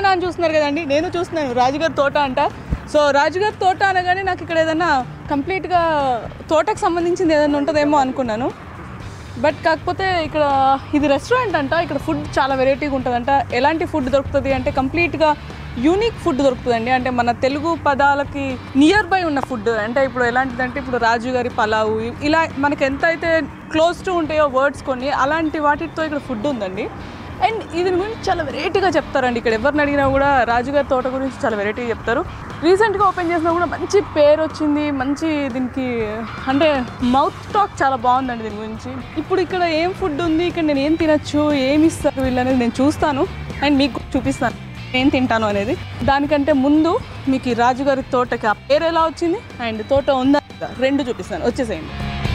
అని చూస్తున్నారు కదండి నేను చూస్తున్నాను రాజుగారి తోట అంట సో రాజుగారి తోట అనగానే నాకు ఇక్కడ ఏదైనా కంప్లీట్గా తోటకు సంబంధించింది ఏదైనా ఉంటుందేమో అనుకున్నాను బట్ కాకపోతే ఇక్కడ ఇది రెస్టారెంట్ అంట ఇక్కడ ఫుడ్ చాలా వెరైటీగా ఉంటుందంట ఎలాంటి ఫుడ్ దొరుకుతుంది అంటే కంప్లీట్గా యూనిక్ ఫుడ్ దొరుకుతుందండి అంటే మన తెలుగు పదాలకి నియర్ బై ఉన్న ఫుడ్ అంటే ఇప్పుడు ఎలాంటిదంటే ఇప్పుడు రాజుగారి పలావు ఇలా మనకి ఎంత అయితే క్లోజ్ టు ఉంటాయో వర్డ్స్ కొన్ని అలాంటి వాటితో ఇక్కడ ఫుడ్ ఉందండి అండ్ దీని గురించి చాలా వెరైటీగా చెప్తారండి ఇక్కడ ఎవరిని అడిగినా కూడా రాజుగారి తోట గురించి చాలా వెరైటీగా చెప్తారు రీసెంట్గా ఓపెన్ చేసినా కూడా మంచి పేరు వచ్చింది మంచి దీనికి అంటే మౌత్ టాక్ చాలా బాగుందండి దీని గురించి ఇప్పుడు ఇక్కడ ఏం ఫుడ్ ఉంది ఇక్కడ నేను ఏం తినచ్చు ఏమి ఇస్తారు వీళ్ళు అనేది నేను చూస్తాను అండ్ మీకు చూపిస్తాను ఏం తింటాను అనేది దానికంటే ముందు మీకు ఈ రాజుగారి తోటకి ఆ పేరు ఎలా వచ్చింది అండ్ తోట ఉందా లేదా? రెండు చూపిస్తాను వచ్చేసేయండి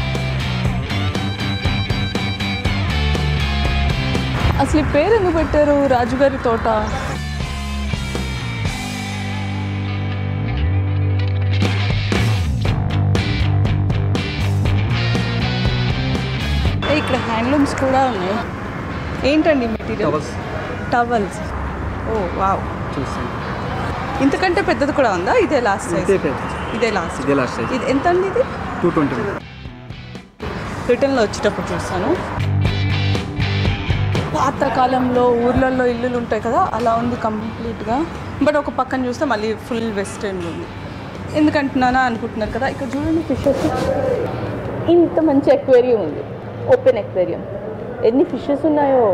అసలు ఈ పేరు ఎందుకు పెట్టారు రాజుగారి తోట ఏ, ఇక్కడ హ్యాండ్లూమ్స్ కూడా ఉన్నాయి ఏంటండి మెటీరియల్ టవల్స్ ఓ వావ్ చూస్తాను ఇంతకంటే పెద్దది కూడా ఉందా ఇదే లాస్ట్ సైజ్ ఇదే పెద్ద. ఇదే లాస్ట్ ఇదే లాస్ట్ సైజ్ ఇది ఎంత అండి ఇది టూ ట్వంటీ రిటర్న్లో వచ్చేటప్పుడు చూస్తాను పాత కాలంలో ఊర్లలో ఇల్లులు ఉంటాయి కదా అలా ఉంది కంప్లీట్గా బట్ ఒక పక్కన చూస్తే మళ్ళీ ఫుల్ వెస్టర్న్ ఉంది ఎందుకంటున్నానా అనుకుంటున్నారు కదా ఇక్కడ చూడండి ఫిషెస్ ఇంత మంచి ఎక్వేరియం ఉంది ఓపెన్ ఎక్వేరియం ఎన్ని ఫిషెస్ ఉన్నాయో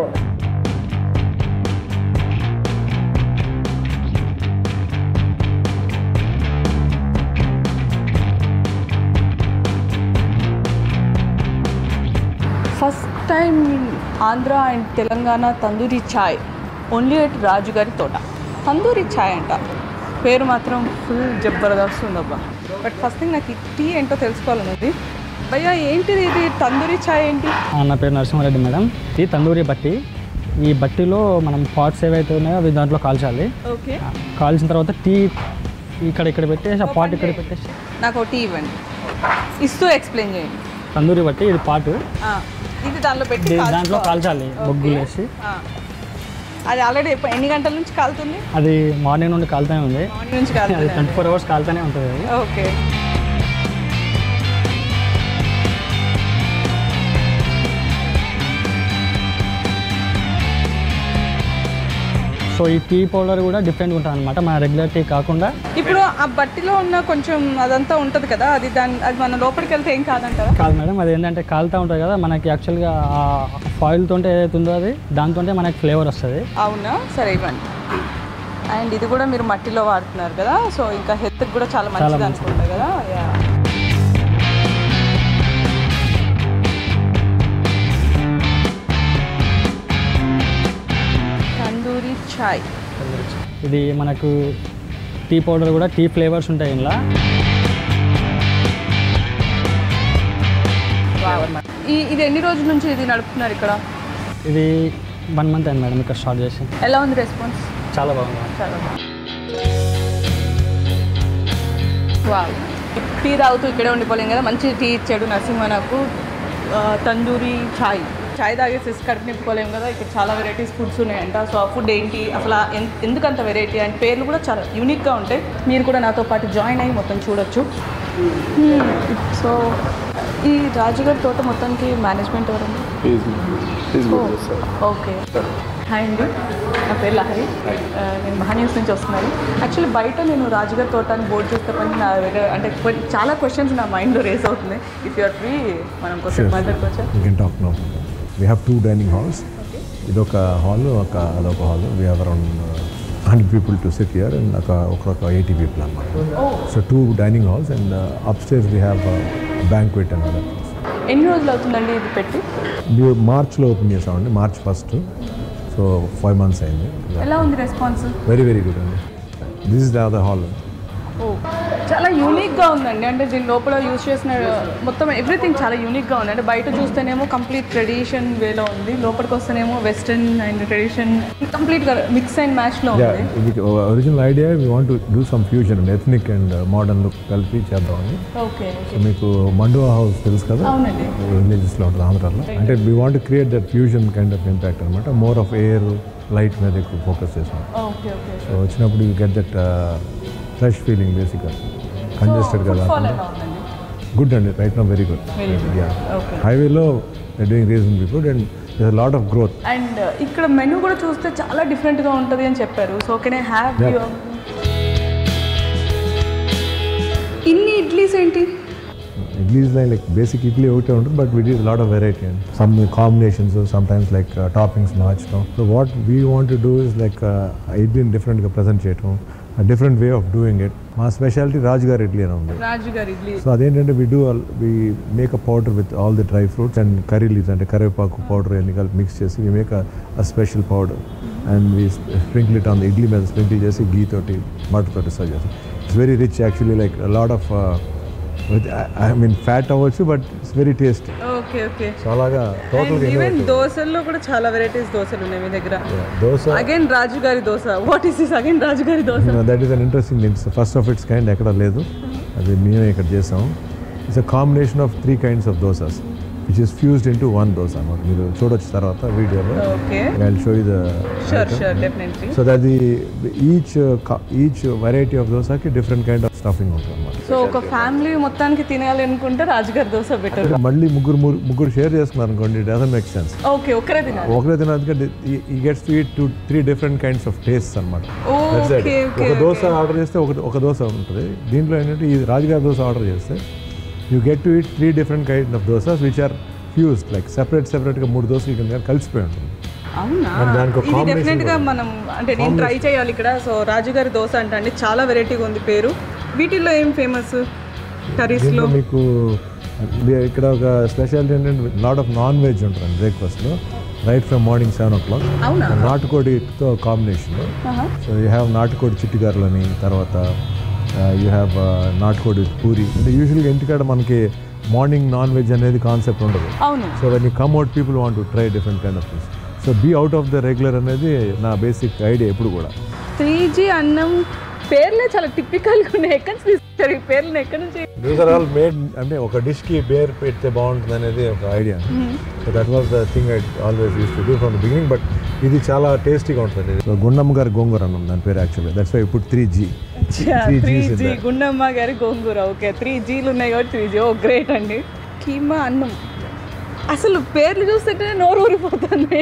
first time Andhra and Telangana tandoori chai only at Rajugari Thota tandoori chai అంట పేరు మాత్రం ఫుల్ జబర్దస్త్ ఉందబ్బా బట్ ఫస్ట్ థింగ్ నాకు ఈ టీ ఏంటో తెలుసుకోవాలని ఉంది భయ్యా ఏంటిది ఇది తందూరి ఛాయ్ ఏంటి ఆ, నా పేరు నరసింహారెడ్డి మేడం ఇది తందూరి బట్టి ఈ బట్టిలో మనం పాట్స్ ఏవైతే ఉన్నాయో అవి దాంట్లో కాల్చాలి ఓకే ఆ, కాల్చిన తర్వాత టీ ఇక్కడ ఇక్కడ పెట్టేసి ఆ పాట్ ఇక్కడ పెట్టేసి నాకు ఒక టీ ఇవ్వండి ఇస్తూ ఎక్స్ప్లెయిన్ చేయండి తందూరి బట్టి ఇది పాటు ఆ, ఇది దానిలో పెట్టి ఇది దాంట్లో కాల్చుకోవాలి. కాల్చాలి బొగ్గులు వేసి ఆ. అది ఆల్రెడీ ఎన్ని గంటల నుంచి కాలుతుంది అది మార్నింగ్ నుండి కాలుతూనే ఉంది మార్నింగ్ నుంచి అది కాలుతుంది ట్వంటీ ఫోర్ అవర్స్ కాలుతూనే ఉంటుంది అది ఓకే సో ఈ టీ పౌడర్ కూడా డిఫరెంట్ ఉంటుంది అనమాట మన రెగ్యులర్ టీ కాకుండా ఇప్పుడు ఆ బట్టిలో ఉన్న కొంచెం అదంతా ఉంటది కదా అది దాని అది మన లోపలికి వెళ్తే ఏం కాదంటారా కాదు మేడం అది ఏంటంటే కాలుతూ ఉంటుంది కదా మనకి యాక్చువల్గా ఆ ఫాయిల్ తోటే ఏదైతే ఉందో అది దాంతో మనకి ఫ్లేవర్ వస్తుంది అవునా సరే ఇవ్వండి అండ్ ఇది కూడా మీరు మట్టిలో వాడుతున్నారు కదా సో ఇంకా హెల్త్కి కూడా చాలా మంచిది అనుకుంటా కదా యా తందూరి చాయ్ ఇది మనకు టీ పౌడర్ కూడా టీ ఫ్లేవర్స్ ఉంటాయి ఇందులో ఈ ఇది ఎన్ని రోజుల నుంచి ఇది నడుపుతున్నారు ఇక్కడ ఇది వన్ మంత్ అయింది మేడం ఇక్కడ స్టార్ట్ చేసి ఎలా ఉంది రెస్పాన్స్ చాలా బాగుంది చాలా బాగుంది వావ్ టీ తాగుతూ ఇక్కడే ఉండిపోలేం కదా మంచి టీ ఇచ్చాడు నరసింహ నాకు ఆ, తందూరి ఛాయ్ ఛాయ్ తాగేసి కడుపు నింపుకోలేం కదా ఇక్కడ చాలా వెరైటీస్ ఫుడ్స్ ఉన్నాయంట సో ఆ ఫుడ్ ఏంటి అసలు ఆ ఎన్- ఎందుకంత వెరైటీ అండ్ పేర్లు కూడా చాలా యూనిక్గా ఉంటాయి మీరు కూడా నాతో పాటు జాయిన్ అయ్యి మొత్తం చూడొచ్చు సో ఈ రాజుగారి తోట మొత్తానికి మేనేజ్మెంట్ ఎవరండి ఓకే హాయ్ అండి నా పేరు లహరి ఆ, నేను మహాన్యూస్ నుంచి వస్తున్నాను యాక్చువల్లీ బయట నేను రాజుగారి తోట అని బోర్డు చూస్తే పని నా దగ్గర అంటే కొన్ని- చాలా క్వశ్చన్స్ నా మైండ్లో రేస్ అవుతున్నాయి ఇఫ్ యూఆర్ ఫ్రీ మనం కొంచెం మాట్లాడుకోవచ్చా We can talk now. We have two dining halls. ఇదొక హాల్ ఒక అదొక hall we have around hundred people to sit here and ఒక ఒక ఎయిటీ పీపుల్ అన్నమాట so two dining halls and upstairs we have banquet and other ఎన్ని రోజులు అవుతుందండి ఇది పెట్టి మార్చ్లో ఓపెన్ చేసామండి March first so five months అయింది ఎలా ఉంది రెస్పాన్స్ వెరీ వెరీ గుడ్ అండి this is the other hall oh చాలా యూనిక్గా ఉందండి అంటే దీని లోపల యూజ్ చేసిన మొత్తం ఎవ్రీథింగ్ చాలా యూనిక్గా ఉంది అంటే బయట చూస్తేనేమో కంప్లీట్ ట్రెడిషన్ వేలో ఉంది లోపలికి వస్తేనేమో వెస్టర్న్ అండ్ ట్రెడిషన్ కంప్లీట్గా మిక్స్ అండ్ మ్యాచ్లో యా ఉంది ఇది original idea we want do some fusion ethnic and modern look కలిపి చేద్దామని ఓకే సో మీకు మండువా హౌస్ తెలుసు కదా అవునండి విలేజెస్లో ఉంటుంది ఆంధ్రాలో అంటే we want create that fusion kind of impact అనమాట మోర్ ఆఫ్ ఎయిర్ లైట్ మీద ఎక్కువ ఫోకస్ చేసాం ఓకే ఓకే సో వచ్చినప్పుడు you get that fresh feeling బేసిక్గా కంజెస్టెడ్ కదా ఫాల్ ఎలా ఉందండి గుడ్ అండి right no very good Very good. Yeah okay హైవేలో doing reasonable good and there lot of growth and ఇక్కడ మెనూ కూడా చూస్తే చాలా డిఫరెంట్గా ఉంటుంది అని చెప్పారు so can I have Yeah. Your ఇన్ని ఇడ్లీస్ ఏంటి ఇడ్లీస్ లైక్ బేసిక్ ఇడ్లీ ఒకటే ఉంటుంది but it is lot of variety and some combinations sometimes like toppings మార్చడం so what we want do is like ఇడ్లీని డిఫరెంట్గా ప్రజెంట్ చేయడం different way of doing it మా speciality రాజుగారి ఇడ్లీ అని ఉంది రాజు గారి ఇడ్లీ సో అదేంటంటే we do we make a powder with all the dry fruits and curry leaves అంటే కరివేపాకు పౌడర్ అన్ని కలిపి మిక్స్ చేసి we make a special powder and we sprinkle it on the idli మీద స్ప్రింకిల్ చేసి గీ తోటి బటర్ తోటి సర్వ్ చేస్తాం it's very rich actually like lot of with I mean fat అవ్వచ్చు but it's very tasty okay okay so అలాగా టోటల్గా even దోశల్లో కూడా చాలా వెరైటీస్ దోశలు ఉన్నాయి మీ దగ్గర దోశ అగైన్ రాజు గారి dosa what is this again Raju గారి dosa that is an interesting things first of it's kind ఎక్కడ లేదు అది మేమే ఇక్కడ చేసాం it's a combination of three kinds of dosas which is fused into one dosa అనమాట మీరు చూడొచ్చు తర్వాత వీడియోలో okay I show you the sure sure definitely so that the each each variety of దోశకి డిఫరెంట్ కైండ్ ఆఫ్ స్టఫింగ్ ఉంటుంది అనమాట so ఒక family మొత్తానికి తినాలి అనుకుంటే రాజుగారి దోశ బెటర్ మళ్ళీ ముగ్గురు ముగ్గురు- ముగ్గురు షేర్ చేసుకున్నారు అనుకోండి డజన్ మేక్ సెన్స్ ఓకే ఒక్కరే తినాలి ఒకరే తినదుకంటే he gets to eat two three different kinds of taste అనమాట ఓకే ఓకే ఒక దోశ ఆర్డర్ చేస్తే ఒక ఒక దోశ ఉంటుంది దీంట్లో ఏంటంటే ఈ రాజుగారి దోశ ఆర్డర్ చేస్తే you get to eat three different kind of dosas which are fused like separate సెపరేట్గా మూడు దోశలు ఇక్కడ కలిసిపోయి ఉంటుంది అవునా And దానికి ఒక ఇది combination డెఫినెట్ గా మనం అంటే నేను ట్రై చేయాలి ఇక్కడ సో రాజుగారి దోశ అంటే అండి చాలా వెరైటీగా ఉంది పేరు వీటిల్లో ఏం ఫేమస్ కర్రీస్ లో దీంట్లో మీకు ఇది ఇక్కడ ఒక స్పెషాలిటీ ఏంటంటే లాట్ ఆఫ్ నాన్ వెజ్ ఉంటుంది బ్రేక్ఫాస్ట్లో right from morning seven o'clock అవునా నాటుకోడితో కాంబినేషన్ ఆహా. సో యూ హ్యావ్ నాటుకోడి చిట్టుగారులని తర్వాత యూ హ్యావ్ నాటుకోడి పూరి అంటే యూజువల్గా ఇంటికాడ మనకి మార్నింగ్ నాన్ వెజ్ అనేది కాన్సెప్ట్ ఉండదు అవును so when you come out people want to try different kind of things so be out of the regular అనేది నా బేసిక్ ఐడియా ఎప్పుడు కూడా త్రీ జీ అన్నం పేర్లే చాలా టిపికల్గా ఉన్నాయి ఎక్కడి నుంచి తీసుకొచ్చారు ఈ పేర్లు ఎక్కడి నుంచి దీస్ ఆర్ ఆల్ మేడ్ అంటే ఒక డిష్కి బేర్ పెడితే బాగుంటుంది అనేది ఒక idea so that was the thing I always use to do from the beginning but ఇది చాలా టేస్టీగా ఉంటుంది సో గుండమ్మ గారి గోంగూర అన్నం దాని పేరు యాక్చువల్లీ దట్స్ వై ఇప్పుడు three G Three three Gs in G there. Gundamma గారి గోంగూర ఓకే త్రీ జీలు ఉన్నాయి కాబట్టి త్రీ జీ ఓ గ్రేట్ అండి కీమా అన్నం అసలు పేర్లు చూస్తుంటే నోరు ఊరిపోతుంది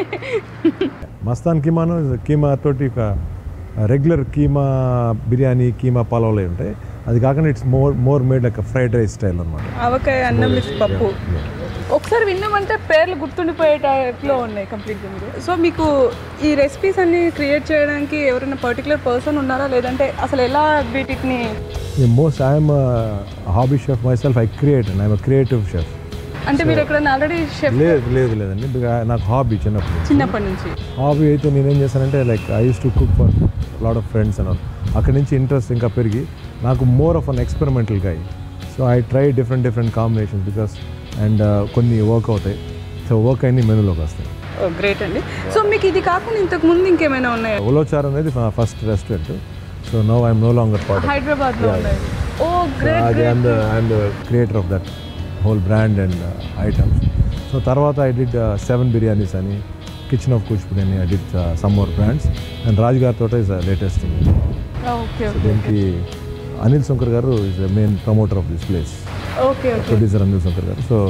మస్తాన్ కీమాను కీమా తోటి ఒక రెగ్యులర్ కీమా బిర్యానీ కీమా పలావ్లు అయి ఉంటాయి అది కాకుండా it's more more made like fried rice style అనమాట ఆవకాయ అన్నం విత్ పప్పు ఒకసారి విన్నామంటే పేర్లు గుర్తుండిపోయే టైప్లో ఉన్నాయి కంప్లీట్గా మీరు సో మీకు ఈ రెసిపీస్ అన్ని క్రియేట్ చేయడానికి ఎవరైనా పర్టికులర్ పర్సన్ ఉన్నారా లేదంటే అసలు ఎలా వీటిని most I'm hobby chef myself I create and I'm creative chef అంటే మీరు ఎక్కడైనా ఆల్రెడీ షెఫ్ లేదు లేదు లేదండి బికా- నాకు హాబీ చిన్నప్పుడు చిన్నప్పటి నుంచి హాబీ అయితే నేనేం చేశానంటే like I use to cook for lot of friends అని అక్కడి నుంచి ఇంట్రెస్ట్ ఇంకా పెరిగి నాకు more of an experimental guy so I try different different combinations because and కొన్ని వర్క్ అవుతాయి సో వర్క్ అన్ని మెనూలోకి వస్తాయి గ్రేట్ అండి సో మీకు ఇది కాకుండా ఇంతకు ముందు ఇంకేమైనా ఉన్నాయా ఉలోచార్ అనేది నా first restaurant so no I'm no longer part హైదరాబాద్లో ఉన్నాయి ఓ గ్రేట్ అది I'm the I'm the creator of that whole brand and items so తర్వాత ఐ డిడ్ సెవెన్ బిర్యానీస్ అని కిచెన్ ఆఫ్ కూచిపూడి అని I did some more brands and Raj గారి Thota is latest thing okay so దీనికి Anil Shankar garu is the main promoter of this place okay okay producer Anil Shankar గారు so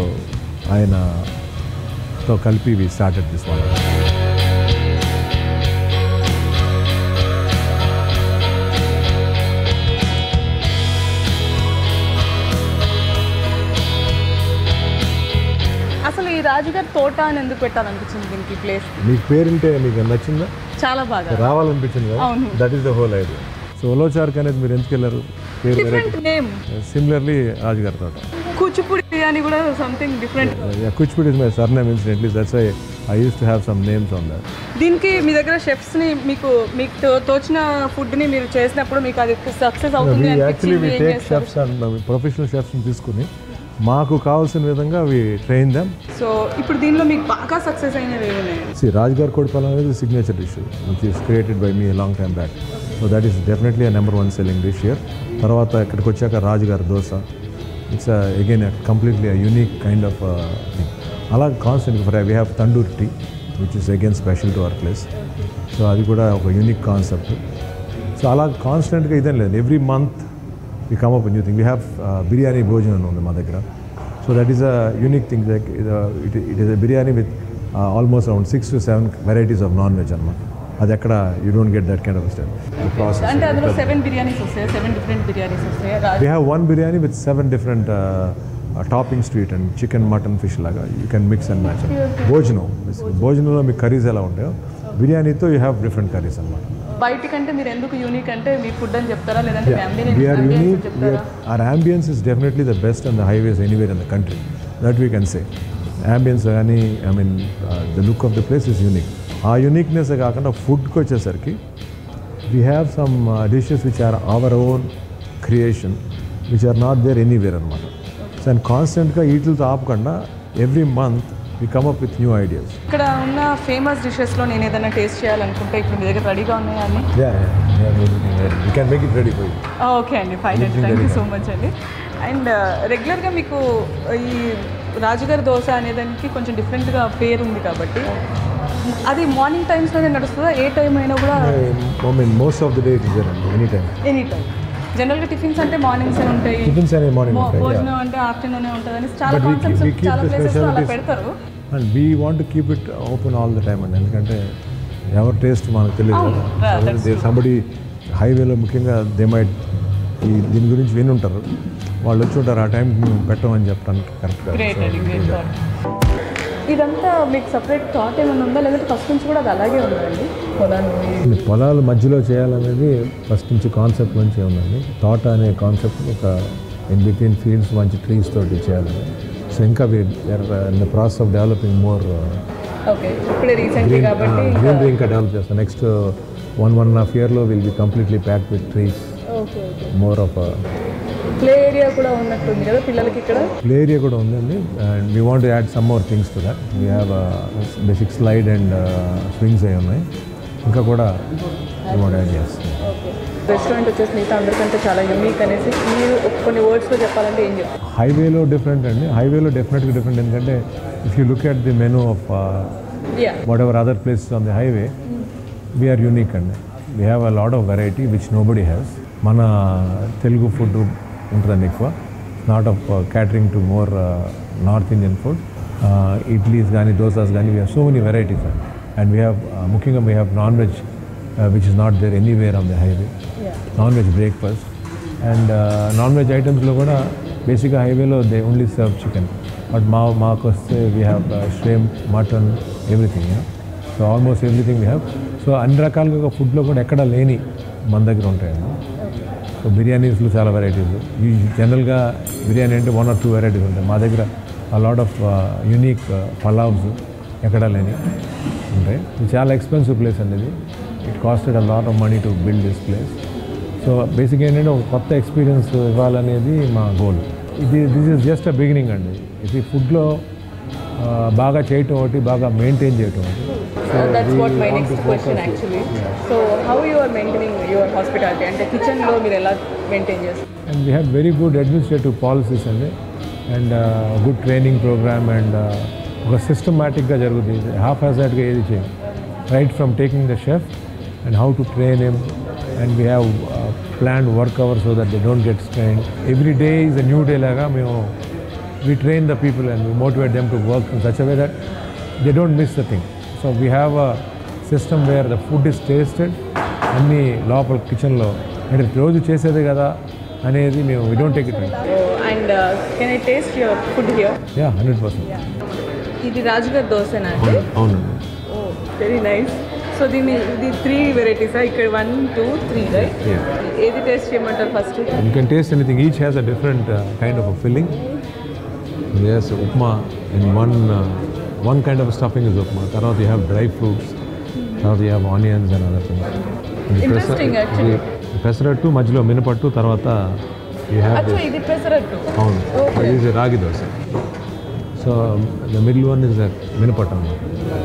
ఆయనతో కలిపి we started this one అసలు ఈ రాజుగారి తోట అని ఎందుకు పెట్టాలనిపించింది దీనికి ప్లేస్ మీకు పేరుంటే మీకు నచ్చిందా చాలా బాగా రావాలనిపించింది కదా అవును. That is the whole idea so ఒలోచార్క్ అనేది మీరు ఎందుకు వెళ్ళారు పేరు డిఫరెంట్ నేమ్ సిమిలర్లీ రాజుగారి తోట కూచిపూడి బిర్యానీ కూడా something different Yeah, Kuchput is my surname incidentally. That's why I used to have some names on that. దీనికి మీ దగ్గర షెఫ్స్ని మీకు మీకు తో- తోచిన ఫుడ్ని మీరు చేసినప్పుడు మీకు అది సక్సెస్ అవుతుంది we actually we అనిపించింది ఏం take చేస్తారు chefs and uh, professional chefs తీసుకుని మాకు కావాల్సిన విధంగా వి ట్రైన్ దెమ్ సో ఇప్పుడు దీనిలో మీకు బాగా సక్సెస్ అయినవి ఏమి ఉన్నాయి సి రాజ్గార్ కోడిపాలెం అనేది signature dish which is created by me long time back so that is definitely a number one selling dish here తర్వాత ఇక్కడికి వచ్చాక రాజుగారి dosa it's again completely unique kind of thing అలా constant for we have tandoor tea which is again special to our place so అది కూడా ఒక unique concept so అలా కాన్స్టెంట్గా ఇదేం లేదు every month we come up new thing we have biryani భోజనం ఉంది మా దగ్గర so that is a unique thing like it it is a biryani with almost around six to seven varieties of non veg అనమాట అది ఎక్కడ you don't get that kind of style process అంటే అందులో seven biryanis వస్తాయి సెవెన్ డిఫరెంట్ బిర్యానీస్ వస్తాయి Raj- we have one biryani with seven different toppings to it and chicken mutton fish లాగా you can mix and match భోజనం భోజనంలో మీకు కర్రీస్ ఎలా ఉంటాయో బిర్యానీతో యూ హ్యావ్ డిఫరెంట్ కర్రీస్ అనమాట బయటికంటే మీరు ఎందుకు యూనిక్ అంటే మీ ఫుడ్ అని చెప్తారా లేదంటే Yeah, we are family unique. We చెప్తారా are, our ambience is definitely the best on the highways anywhere in the country. That we can say. Ambience కానీ I mean the look of the place is unique ఆ uniqueness కాకుండా ఫుడ్కి వచ్చేసరికి we have some dishes which are our own creation which are not there anywhere అనమాట so and కాన్స్టెంట్గా వీటితో ఆపకుండా every month we come up with new ideas ఇక్కడ ఉన్న ఫేమస్ డిషెస్లో నేను ఏదైనా టేస్ట్ చేయాలనుకుంటే ఇప్పుడు మీ దగ్గర రెడీగా ఉన్నాయా అన్ని you can make it ready for you okay అండి ఫైన్ అండి థ్యాంక్ యూ సో మచ్ అండి అండ్ రెగ్యులర్గా మీకు ఈ రాజుగారి దోశ అనేదానికి కొంచెం డిఫరెంట్గా పేరు ఉంది కాబట్టి అది మార్నింగ్ టైమ్స్లోనే నడుస్తుందా ఏ టైం అయినా కూడా I mean most of the day it is any time any time జనరల్గా టిఫిన్స్ అంటే మార్నింగ్స్ ఉంటాయి టిఫిన్స్ అనే మార్నింగ్ మో- ఉంటాయి yeah. భోజనం అంటే ఆఫ్టర్నూనే ఉంటుందని చాలా But we keep- concepts we keep చాలా the ప్లేసెస్లో అలా specialties. పెడతారు and we want keep it open all the time అండి ఎందుకంటే ఎవరి టేస్ట్ మనకు తెలియదు అవును, yeah, that's కదా సంబడి హైవేలో ముఖ్యంగా దే మైట్ ఈ దీని గురించి విని ఉంటారు వాళ్ళు వచ్చి ఉంటారు ఆ టైంకి మేము పెట్టమని చెప్పడానికి కరెక్ట్ గ్రేట్ అండి గ్రేట్ థాట్ ఇదంతా మీకు సపరేట్ థాట్ ఏమైనా ఉందా లేదంటే ఫస్ట్ నుంచి కూడా అది అలాగే ఉందండి పొలాన్ని పొలాల మధ్యలో చేయాలనేది ఫస్ట్ నుంచి కాన్సెప్ట్ నుంచి ఉందండి తోట అనే కాన్సెప్ట్ ఒక ఇన్ బిట్వీన్ ఫీల్డ్స్ మంచి ట్రీస్ తోటి చేయాలని సో ఇంకా in the process of developing more okay ఇప్పుడే రీసెంట్లీ గ్రీన్ కాబట్టి ఇంకా గ్రీనరీ ఇంకా డెవలప్ చేస్తాం next one one and half ఇయర్లో will be completely pack with trees okay okay more of play area కూడా ఉన్నట్టుంది కదా పిల్లలకి ఇక్కడ ప్లే ఏరియా కూడా ఉందండి and we want add some more things to that we have basic slide and swings అయి ఉన్నాయి ఇంకా కూడా వీ వాంట్ యాడ్ చేస్తాం ఓకే రెస్టారెంట్ వచ్చేసి మిగతా అందరికంటే చాలా యూనిక్ అనేసి మీరు కొన్ని వర్డ్స్లో చెప్పాలంటే ఏం చెప్తారు హైవేలో డిఫరెంట్ అండి హైవేలో డెఫినెట్గా డిఫరెంట్ ఎందుకంటే if you look at the menu of yeah whatever other places on the highway we're unique అండి we have a lot of variety which nobody has మన తెలుగు ఫుడ్ ఉంటుందండి ఎక్కువ not of catering to more north Indian food idlis కానీ దోసాస్ కానీ we have so many varieties and we have ముఖ్యంగా we have non veg which is not there anywhere on the highway non veg breakfast and non veg ఐటమ్స్లో కూడా బేసిక్గా హైవేలో they only serve chicken but మా మాకు వస్తే we have stream mutton everything so almost everything we have so అన్ని రకాలుగా ఫుడ్లో కూడా ఎక్కడ లేని మన దగ్గర ఉంటాయండి సో బిర్యానీస్లో చాలా వెరైటీస్ ఈ జనరల్గా బిర్యానీ అంటే వన్ ఆర్ టూ వెరైటీస్ ఉంటాయి మా దగ్గర ఆ లాట్ ఆఫ్ యూనిక్ పలావ్స్ ఎక్కడా లేని ఉంటాయి ఇది చాలా ఎక్స్పెన్సివ్ ప్లేస్ అండి ఇది it costed a lot of money to build this place so basic ఏంటంటే ఒక కొత్త ఎక్స్పీరియన్స్ ఇవ్వాలనేది మా గోల్ ఇది this is just a beginning అండి ఇది ఫుడ్లో బాగా చేయటం ఒకటి బాగా మెయింటైన్ చేయటం ఒకటి that's what my next question actually so how you are maintaining your hospitality అంటే కిచెన్లో మీరు ఎలా మెయింటైన్ చేస్తారు and we have very good administrative policies అండి and good training program and ఒక సిస్టమాటిక్గా జరుగుతుంది హాఫ్ హాజార్డ్గా ఏది చేయం right from taking the chef and how to train him and we have plan work hour so that they don't get strain every day is a new day లాగా మేము we train the people and we motivate them to work in such a way that they don't miss the thing. So we have a system where the food is tasted అన్ని లోపల కిచెన్లో అంటే రోజు చేసేదే కదా అనేది మేము we don't take it and can I taste your food here yeah hundred percent ఇది రాజుగారి దోశనా అండి అవునండి ఓ వెరీ నైస్ సో దీని ఇది త్రీ వెరైటీసా ఇక్కడ one two three right Yeah. ఏది టేస్ట్ చేయమంటారు first you can taste anything each has a different kind of filling Yes, upma in one uh, one kind of stuffing is upma. తర్వాత you have dry fruits. తర్వాత you have onions and other things. ఇది Interesting, పెసర- actually. ఇది పెసరట్టు మధ్యలో మినపట్టు తర్వాత you have అచ్చా this ఇది పెసరట్టు అవును Okay. ఇది ragi dosa so the middle one is మినపట్టు అన్నమాట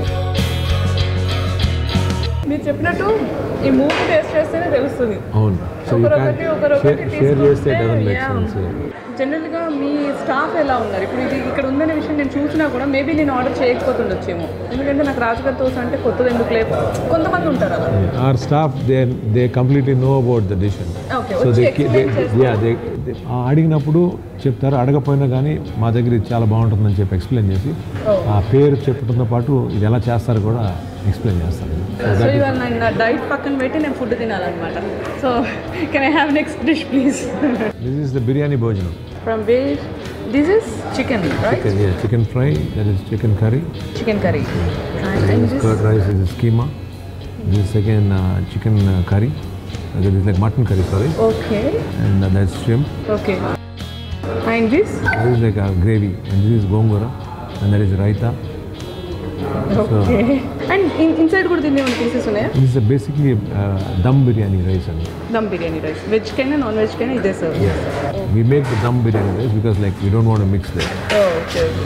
మీరు చెప్పినట్టు ఈ మూవీ టేస్ట్ చేస్తేనే తెలుస్తుంది అవును సో యూ ఒకరొకటి ఒకరొకటి క్యాన్ షేర్ చేస్తే డజన్ మేక్ సెన్స్ జనరల్గా మీ స్టాఫ్ ఎలా ఉన్నారు ఇప్పుడు ఇది ఇక్కడ ఉందనే విషయం నేను చూసినా కూడా మేబీ నేను ఆర్డర్ చేయకపోతుండొచ్చేమో ఎందుకంటే నాకు రాజుగారి దోశ అంటే కొత్తది ఎందుకు లేదు కొంతమంది ఉంటారు అలా our staff they they completely know about the dish okay so వచ్చి దే explain చేస్తారు. యా దే అడిగినప్పుడు చెప్తారు అడగపోయినా కానీ మా దగ్గర ఇది చాలా బాగుంటుందని చెప్పి ఎక్స్ప్లెయిన్ చేసి Oh. ఆ పేరు చెప్పడంతో పాటు ఇది ఎలా చేస్తారో కూడా ఎక్స్ప్లెయిన్ చేస్తారు సో ఇవాళ నేను నా డైట్ పక్కన పెట్టి నేను ఫుడ్ తినాలన్నమాట so can I have next dish please this is the biryani bhojanam from where this is chicken right chicken chicken fry that is chicken curry chicken curry and this curd rice is స్కీమా this second chicken curry this is like mutton curry sorry okay and uh, that's shrimp okay and this this is like a gravy and this is gongura and that is raita okay and inside కూడా దీన్ని ఏమైనా pieces ఉన్నాయా this is a basically uh, dum biryani rice and dum biryani rice veg కైనా non veg కైనా ఇదే sir we make the dum biryani rice because like we don't want to mix that okay okay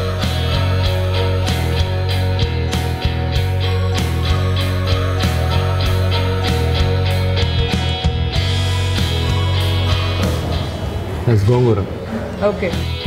that's gongura okay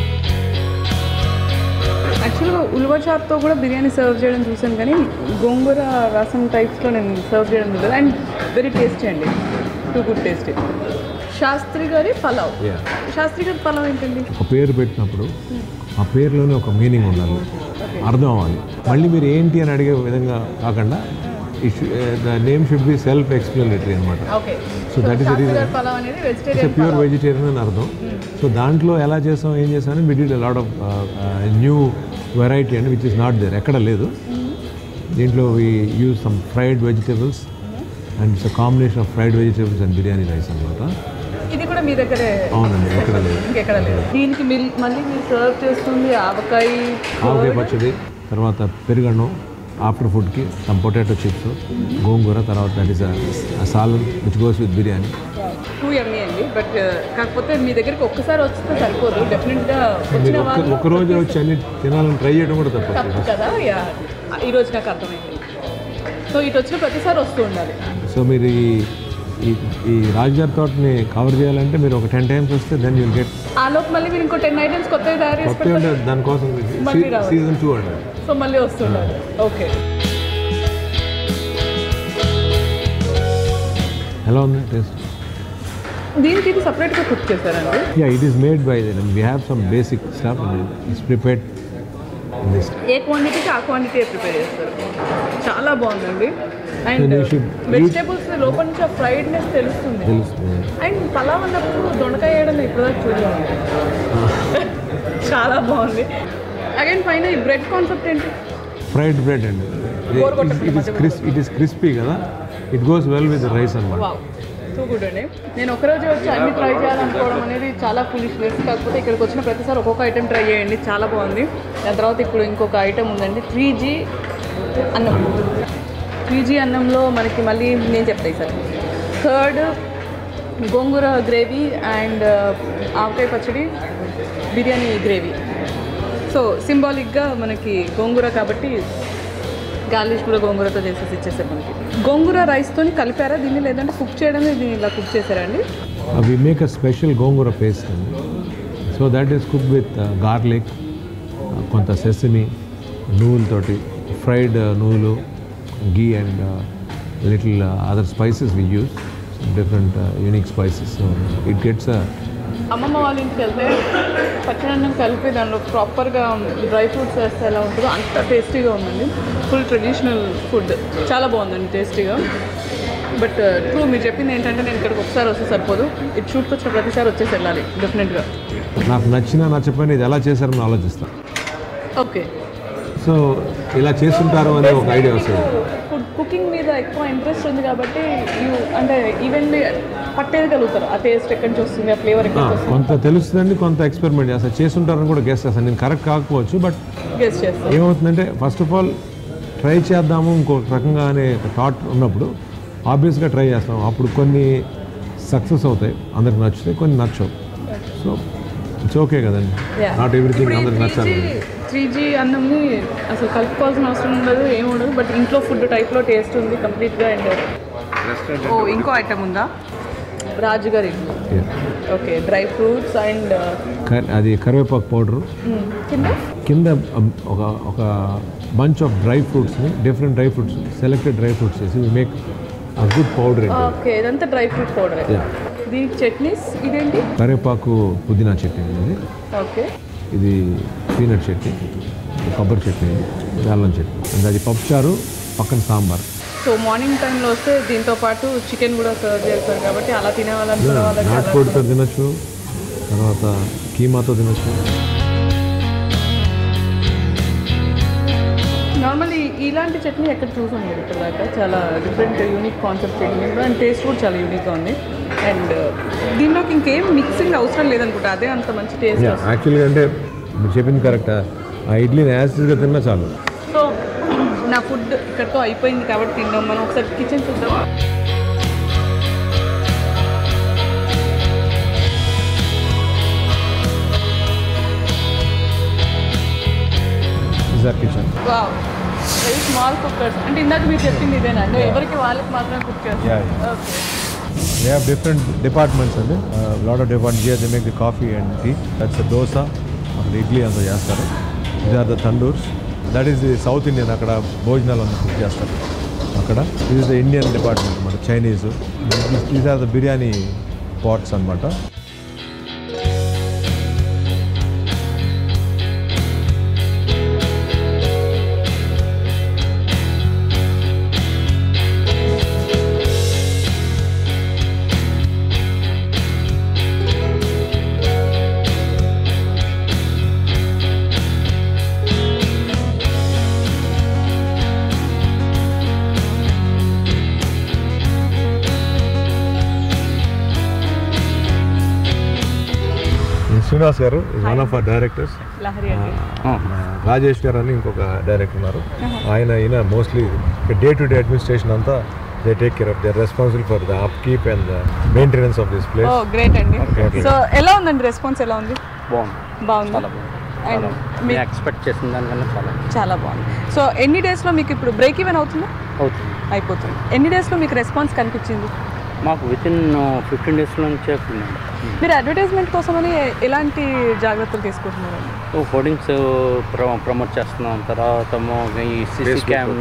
యాక్చువల్గా ఉలువ చాప్తో కూడా biryani serve చేయడం చూసాను కానీ గోంగూర రసం టైప్స్లో నేను సర్వ్ చేయడం చూడలేదు అండ్ వెరీ టేస్టీ అండి టూ గుడ్ టేస్టీ శాస్త్రి గారి పలావ్ yeah శాస్త్రి గారి పలావ్ ఏంటండి ఒక పేరు పెట్టినప్పుడు ఆ పేరులోనే ఒక మీనింగ్ ఉండాలి అర్థం అవ్వాలి మళ్ళీ మీరు ఏంటి అని అడిగే విధంగా కాకుండా the name should be self explanatory అనమాట okay So that is the Shastri reason. గారి పలావ్ అనేది ఇట్స్ వెజిటేరియన్ ప్యూర్ వెజిటేరియన్ అని అర్థం సో దాంట్లో ఎలా చేసాం ఏం చేసామని we did lot of new variety అండి విచ్ ఇస్ నాట్ దేర్ ఎక్కడ లేదు దీంట్లో we use some fried vegetables and it's a combination of fried vegetables and biryani rice అనమాట ఇది కూడా మీ దగ్గరే అవునండి ఎక్కడ లేదు ఇంకెక్కడ లేదు దీనికి మిల్ మళ్ళీ మీరు సర్వ్ చేస్తుంది ఆవకాయ ఆవకాయ పచ్చడి తర్వాత పెరుగన్నం ఆఫ్టర్ ఫుడ్కి సమ్ పొటాటో చిప్స్ గోంగూర తర్వాత that is salan which goes with biryani too ఎమ్మె అండి బట్ కాకపోతే మీ దగ్గరికి ఒక్కసారి వస్తే సరిపోదు డెఫినెట్గా వచ్చిన మీరు ఒక్క వాళ్ళు ఒక్క రోజు వచ్చి అన్ని తినాలని ట్రై చేయడం కూడా తప్పదు తప్పు కదా యా ఈరోజు నాకు అర్థమైంది సో ఇటు వచ్చిన ప్రతిసారి వస్తూ ఉండాలి సో మీరు ఈ ఈ- ఈ రాజుగారి తోటని కవర్ చేయాలంటే మీరు ఒక టెన్ టైమ్స్ వస్తే దెన్ యూ గెట్ ఆ లోపు మళ్ళీ మీరు ఇంకో టెన్ ఐటమ్స్ కొత్తవి తయారు చేసి కొత్త పెడతారు ఉంటే దానికోసం మళ్ళీ రావాలి. సీజన్ టూ అండి సో మళ్ళీ వస్తుండాలి ఓకే ఎలా ఉంది టేస్ట్ దీనికి ఇది సపరేట్గా కుక్ చేశారండి yeah it is made by we have some basic staff it's prepared this a క్వాంటిటీకి ఆ క్వాంటిటీ ప్రిపేర్ చేస్తారు చాలా బాగుందండి and Then you should eat- vegetables లోపల నుంచి ఆ ఫ్రైడ్నెస్ తెలుస్తుంది తెలుస్తుంది అండ్ పలావ్ అన్నప్పుడు దొండకాయ వేయడం ఇప్పుడు దాకా చూడలేదు చాలా బాగుంది అగైన్ పైన ఈ బ్రెడ్ కాన్సెప్ట్ ఏంటి ఫ్రైడ్ బ్రెడ్ అండి Bore కొట్టకుండా it is cris it is crispy కదా it goes well with rice అనమాట వావ్ టూ గుడ్ అండి నేను ఒకరోజు వచ్చి అన్ని ట్రై చేయాలనుకోవడం అనేది చాలా ఫులిష్నెస్ కాకపోతే ఇక్కడికి వచ్చిన ప్రతిసారి ఒక్కొక్క ఐటెం ట్రై చేయండి చాలా బాగుంది దాని తర్వాత ఇప్పుడు ఇంకొక ఐటెం ఉందండి త్రీ జీ అన్నం త్రీ జీ అన్నంలో మనకి మళ్ళీ నేను చెప్తాయి sir third gongura gravy and avakaya పచ్చడి బిర్యానీ గ్రేవీ సో సింబాలిక్గా మనకి గోంగూర కాబట్టి గార్లిష్ కూడా గోంగూరతో చేసేసి ఇచ్చేసారు మనకి గోంగూర రైస్తో కలిపారా దీన్ని లేదంటే కుక్ చేయడమే దీన్ని ఇలా కుక్ చేశారా అండి we make a special gongura paste అండి so that is cook with garlic కొంత సెసమి నువ్వులతోటి ఫ్రైడ్ నువ్వులు ghee and little other spices we use different unique spices so it gets అమ్మమ్మ వాళ్ళ ఇంటికి వెళ్తే పచ్చడన్నం కలిపి దానిలో ప్రాపర్గా డ్రై ఫ్రూట్స్ వేస్తే ఎలా ఉంటుందో అంత టేస్టీగా ఉందండి ఫుల్ ట్రెడిషనల్ ఫుడ్ చాలా బాగుందండి టేస్టీగా బట్ ట్రూ మీరు చెప్పింది ఏంటంటే నేను ఇక్కడికి ఒకసారి వస్తే సరిపోదు ఇటు షూట్కి వచ్చిన ప్రతిసారి వచ్చేసి వెళ్ళాలి డెఫినెట్గా నాకు నచ్చినా నచ్చపోయినా ఇది ఎలా చేశారని ఆలోచిస్తాను ఓకే సో ఇలా చేస్తుంటారు అనే ఒక ఐడియా వస్తుంది ఫుడ్ కుకింగ్ మీద ఎక్కువ ఇంట్రెస్ట్ ఉంది కాబట్టి యూ అంటే ఈవెన్లీ పట్టేయగలుగుతారు ఆ టేస్ట్ ఎక్కడి నుంచి వస్తుంది ఆ ఫ్లేవర్ ఎక్కడి నుంచి వస్తుంది కొంత తెలుస్తుందండి కొంత ఎక్స్పెరిమెంట్ చేస్తారు చేస్తుంటారని కూడా గెస్ట్ చేస్తాను నేను కరెక్ట్ కాకపోవచ్చు బట్ గెస్ట్ చేస్తారు ఏమవుతుందంటే ఫస్ట్ ఆఫ్ ఆల్ ట్రై చేద్దాము ఇంకో రకంగా అనే థాట్ ఉన్నప్పుడు ఆబ్వియస్గా ట్రై చేస్తాం అప్పుడు కొన్ని సక్సెస్ అవుతాయి అందరికి నచ్చుతాయి కొన్ని నచ్చవు సో ఇట్స్ ఓకే కదండి Yeah. నాట్ ఎవ్రీథింగ్ అందరికి నచ్చాలి త్రీ జీ అన్నంని అసలు కలుపుకోవాల్సిన అవసరం ఉండదు ఏమి ఉండదు బట్ ఇంట్లో ఫుడ్ టైప్లో టేస్ట్ ఉంది కంప్లీట్గా అండ్ ఓ ఇంకో ఐటమ్ ఉందా రాజుగారి Yeah. Okay dry fruits and కర్- అది కరివేపాకు పౌడరు కింద కింద um, ఒక ఒక బంచ్ ఆఫ్ డ్రై ఫ్రూట్స్ని different dry fruits selected dry fruits చేసి మేక్ అ గుడ్ పౌడర్ ఏంటి ఓకే ఇదంతా డ్రై ఫ్రూట్ పౌడర్ Yeah. దీనికి చట్నీస్ ఇదేంటి కరివేపాకు పుదీనా చట్నీ ఇది ఓకే ఇది పీనట్ చట్నీ ఇది కొబ్బరి చట్నీ ఇది అల్లం చట్నీ అండ్ అది పప్పుచారు పక్కన సాంబార్ సో మార్నింగ్ టైంలో వస్తే దీంతో పాటు చికెన్ కూడా సర్వ్ చేస్తారు కాబట్టి అలా తినే వాళ్ళనుకున్న వాళ్ళకి అలా నాటుకోడితో తినొచ్చు తర్వాత కీమాతో తినొచ్చు నార్మల్లీ ఇలాంటి చట్నీ ఎక్కడ చూసాం మీరు ఇక్కడ దాకా చాలా డిఫరెంట్ యూనిక్ కాన్సెప్ట్ చట్నీ కూడా అండ్ టేస్ట్ కూడా చాలా యూనిక్గా ఉంది అండ్ దీనిలోకి ఇంకేం మిక్సింగ్ అవసరం లేదనుకుంటా అదే అంత మంచి టేస్ట్ యాక్చువల్గా అంటే మీరు చెప్పింది కరెక్ట్ ఆ ఇడ్లీని యాసిడ్గా తిన్నా చాలు సో నా ఫుడ్ ఇక్కడితో అయిపోయింది కాబట్టి తిందాం మనం ఒకసారి కిచెన్ చూద్దాం is our kitchen wow very small cookers అంటే ఇందాక మీరు చెప్పింది ఇదేనా అంటే ఎవరికి వాళ్ళకి మాత్రమే కుక్ Yeah, చేస్తారు okay We have different departments అండి lot of department here they make the coffee and tea that's dosa అక్కడ ఇడ్లీ అంతా చేస్తారు ఇది are the tandoors that is the South Indian అక్కడ భోజనాలు అంతా కుక్ చేస్తారు అక్కడ ఇది ఇస్ ద ఇండియన్ డిపార్ట్మెంట్ అనమాట Chinese these are the biryani pots అనమాట శ్రీనివాస్ గారు one of our directors Lahari అండి రాజేష్ గారు అని ఇంకొక డైరెక్టర్ ఉన్నారు ఆయన ఈయన mostly day to day administration అంతా they take care of they responsible for the upkeep and the maintenance of this oh place great అండి Okay. సో ఎలా ఉందండి రెస్పాన్స్ ఎలా ఉంది బాగుంది బాగుంది చాలా బాగుంది అండ్ నేను మీ ఎక్స్పెక్ట్ చేసిన దానికన్నా చాలా చాలా బాగుంది సో ఎన్ని డేస్లో మీకు ఇప్పుడు బ్రేక్ ఈవెన్ అవుతుందా అవుతుంది అయిపోతుంది ఎన్ని డేస్లో మీకు రెస్పాన్స్ కనిపించింది మాకు విత్ ఇన్ ఫిఫ్టీన్ డేస్లో నుంచే ఫుల్ మీరు అడ్వర్టైజ్మెంట్ కోసమని ఎలాంటి జాగ్రత్తలు తీసుకుంటున్నారండి హోర్డింగ్స్ ప్రమోట్ చేస్తున్నాం తర్వాత మో- ఈ సిసి క్యామ్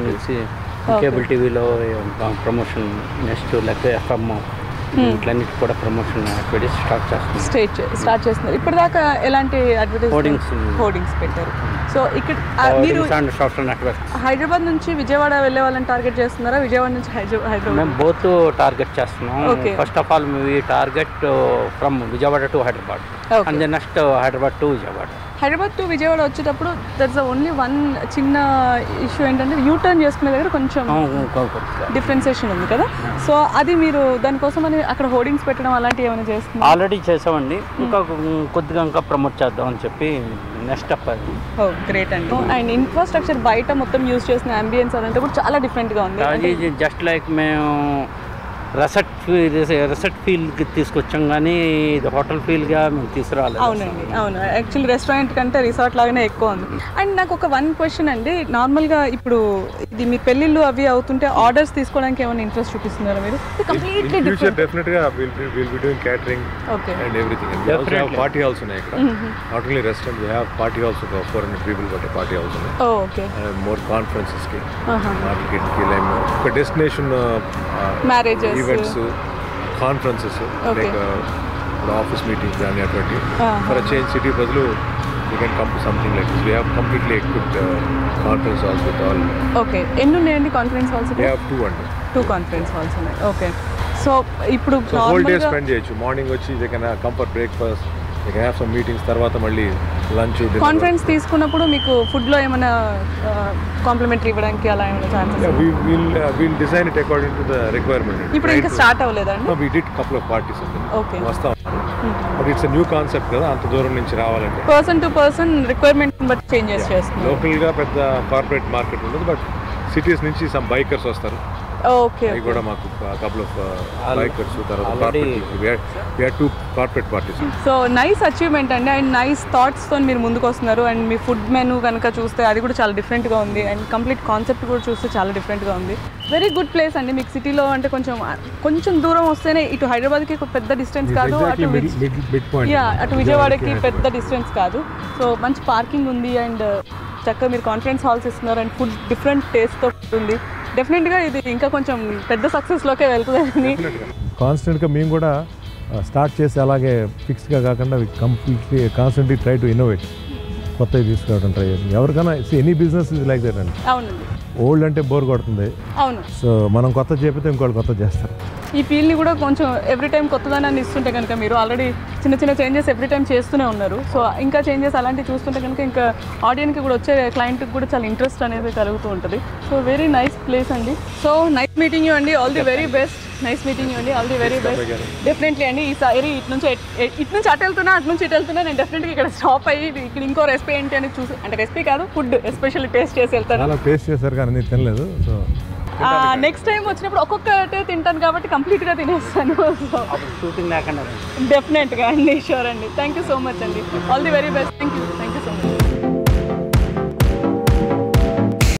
కేబుల్ టీవీలో ప్రమోషన్ నెక్స్ట్ లేకపోతే ఎఫ్ఎం ఇట్లన్నిటి కూడా ప్రమోషన్ యాక్టివిటీస్ స్టార్ట్ చేస్తున్నాం స్టేట్ స్టార్ట్ చేస్తున్నారు ఇప్పటిదాకా ఎలాంటి అడ్వర్టైజ్మెంట్ Hoardings. హోర్డింగ్స్ పెట్టారు సో ఇక్కడ ఆ, మీరు hoardings and social network Hyderabad నుంచి విజయవాడ వెళ్ళే వాళ్ళని టార్గెట్ చేస్తున్నారా విజయవాడ నుంచి హైదరా- హైదరాబాద్ మేము బోత్ టార్గెట్ చేస్తున్నాం Okay. ఫస్ట్ ఆఫ్ ఆల్ మీ target from Vijayawada to Hyderabad Okay. And next Hyderabad to Vijayawada Hyderabad to Vijayawada వచ్చేటప్పుడు దట్స్ ఓన్లీ వన్ చిన్న ఇష్యూ ఏంటంటే యూ టర్న్ చేసుకునే దగ్గర కొంచెం డిఫరెన్సియేషన్ ఉంది కదా సో అది మీరు దానికోసం అని అక్కడ హోర్డింగ్స్ పెట్టడం అలాంటివి ఏమైనా చేస్తున్నారు ఆల్రెడీ చేసామండి ఇంకా కొద్దిగా ఇంకా ప్రమోట్ చేద్దాం అని చెప్పి నెక్స్ట్ స్టెప్ అది ఓ గ్రేట్ అండి అండ్ ఇన్ఫ్రాస్ట్రక్చర్ బయట మొత్తం యూజ్ చేసిన అంబియన్స్ అదంతా కూడా చాలా డిఫరెంట్గా ఉంది అది జస్ట్ లైక్ మేము రెసెట్ ఫీల్ రెసెట్ ఫీల్కి తీసుకొచ్చాం కానీ ఇది హోటల్ ఫీల్గా మేము తీసుకురాలేదు అవునండి అవును యాక్చువల్లీ రెస్టారెంట్ కంటే రిసార్ట్ లాగానే ఎక్కువ ఉంది అండ్ నాకు ఒక వన్ క్వశ్చన్ అండి నార్మల్గా ఇప్పుడు ఇది మీ పెళ్ళిళ్ళు అవి అవుతుంటే ఆర్డర్స్ తీసుకోవడానికి ఏమైనా ఇంట్రెస్ట్ చూపిస్తున్నారా మీరు కంప్లీట్లీ ఫ్యూచర్ డిఫరెంట్ డెఫినెట్ గా will be will be doing catering okay and everything and also have party halls ఉన్నాయి ఇక్కడ not only restaurant we have party halls ఒక ఫోర్ హండ్రెడ్ పీపుల్ బట్టే పార్టీ హాల్స్ ఉన్నాయి ఓకే మోర్ కాన్ఫరెన్సెస్ కి మార్కెట్కి లైమ్ ఒక destination Marriages. Events conferences Okay. Like ఇప్పుడు ఆఫీస్ మీటింగ్స్ కానీ అటువంటి Uh-huh. ఫర్ చేంజ్ సిటీ బదులు you can come to something like this we have completely equipped conference halls with all okay ఎన్ని ఉన్నాయండి conference halls we have two అండి two conference halls ఉన్నాయి okay so ఇప్పుడు so whole day నార్మల్గా spend చేయొచ్చు morning వచ్చి they can come for breakfast ఇక have some meetings తర్వాత మళ్ళీ లంచ్ కాన్ఫరెన్స్ తీసుకున్నప్పుడు మీకు ఫుడ్లో ఏమైనా కాంప్లిమెంటరీ ఇవ్వడానికి అలా ఏమైనా chances we'll we'll design it according to the requirement ఇప్పుడు ఇంకా స్టార్ట్ అవ్వలేదండి we did couple of parties okay వస్తా బట్ ఇట్స్ న్యూ కాన్సెప్ట్ కదా అంత దూరం నుంచి రావాలంటే పర్సన్ టు పర్సన్ రిక్వైర్మెంట్ బట్టి చేంజెస్ చేస్తున్నారు లోకల్గా పెద్ద కార్పొరేట్ మార్కెట్ ఉండదు బట్ సిటీస్ నుంచి సమ్ బైకర్స్ వస్తారు ఓకే అవి కూడా మాకు కపుల్ ఆఫ్ బైకర్స్ తర్వాత already- corporate two corporate parties so nice achievement అండి అండ్ నైస్ థాట్స్తో మీరు ముందుకు వస్తున్నారు అండ్ మీ ఫుడ్ మెనూ కనుక చూస్తే అది కూడా చాలా డిఫరెంట్గా ఉంది అండ్ కంప్లీట్ కాన్సెప్ట్ కూడా చూస్తే చాలా డిఫరెంట్గా ఉంది వెరీ గుడ్ ప్లేస్ అండి మీకు సిటీలో అంటే కొంచెం కొంచెం దూరం వస్తేనే ఇటు హైదరాబాద్కి ఒక పెద్ద డిస్టెన్స్ కాదు అటు విజ్- మిడ్ పాయింట్ యా అటు విజయవాడకి పెద్ద డిస్టెన్స్ కాదు సో మంచి పార్కింగ్ ఉంది అండ్ చక్కగా మీరు కాన్ఫరెన్స్ హాల్స్ ఇస్తున్నారు అండ్ ఫుడ్ డిఫరెంట్ టేస్ట్తో ఉంది డెఫినెట్గా ఇది ఇంకా కొంచెం పెద్ద సక్సెస్లోకే వెళ్తుందని కాన్స్టెంట్గా మేము కూడా స్టార్ట్ చేసి అలాగే ఫిక్స్డ్గా కాకుండా completely constantly try to innovate కొత్తవి తీసుకురావడం ట్రై చేస్తాం ఎవరికైనా ఎనీ బిజినెస్ ఇది లైక్ దట్ అండి అవునండి ఓల్డ్ అంటే బోర్ కొడుతుంది అవును సో మనం కొత్త చేపితే ఇంకోళ్ళు కొత్త చేస్తారు ఈ ఫీల్ని కూడా కొంచెం ఎవ్రీ టైం కొత్తదనాన్ని ఇస్తుంటే కనుక మీరు ఆల్రెడీ చిన్న చిన్న చేంజెస్ ఎవ్రీ టైం చేస్తూనే ఉన్నారు సో ఇంకా చేంజెస్ అలాంటివి చూస్తుంటే కనుక ఇంకా ఆడియన్కి కూడా వచ్చే క్లయింట్కి కూడా చాలా ఇంట్రెస్ట్ అనేది కలుగుతూ ఉంటుంది సో వెరీ నైస్ ప్లేస్ అండి సో నైస్ మీటింగ్ యూ అండి all the very best nice meeting you అండి all the very best definitely అండి ఈసారి ఇటు నుంచి ఎట్- ఎట్- ఇటు నుంచి అటు వెళ్తున్నా అటు నుంచి ఇటు వెళ్తున్నా నేను డెఫినెట్గా ఇక్కడ స్టాప్ అయ్యి ఇక్కడ ఇంకో రెసిపీ ఏంటి అని చూసి అంటే రెసిపీ కాదు ఫుడ్ ఎస్పెషల్లీ టేస్ట్ చేసి వెళ్తాను చాలా టేస్ట్ చేశారు కానీ నేను తినలేదు సో నెక్స్ట్ టైం వచ్చినప్పుడు ఒక్కొక్కటే తింటాను కాబట్టి కంప్లీట్గా తినేస్తాను సో షూటింగ్ లేకుండా డెఫినెట్గా అండి షూర్ అండి థ్యాంక్ యూ సో మచ్ అండి all the very best thank you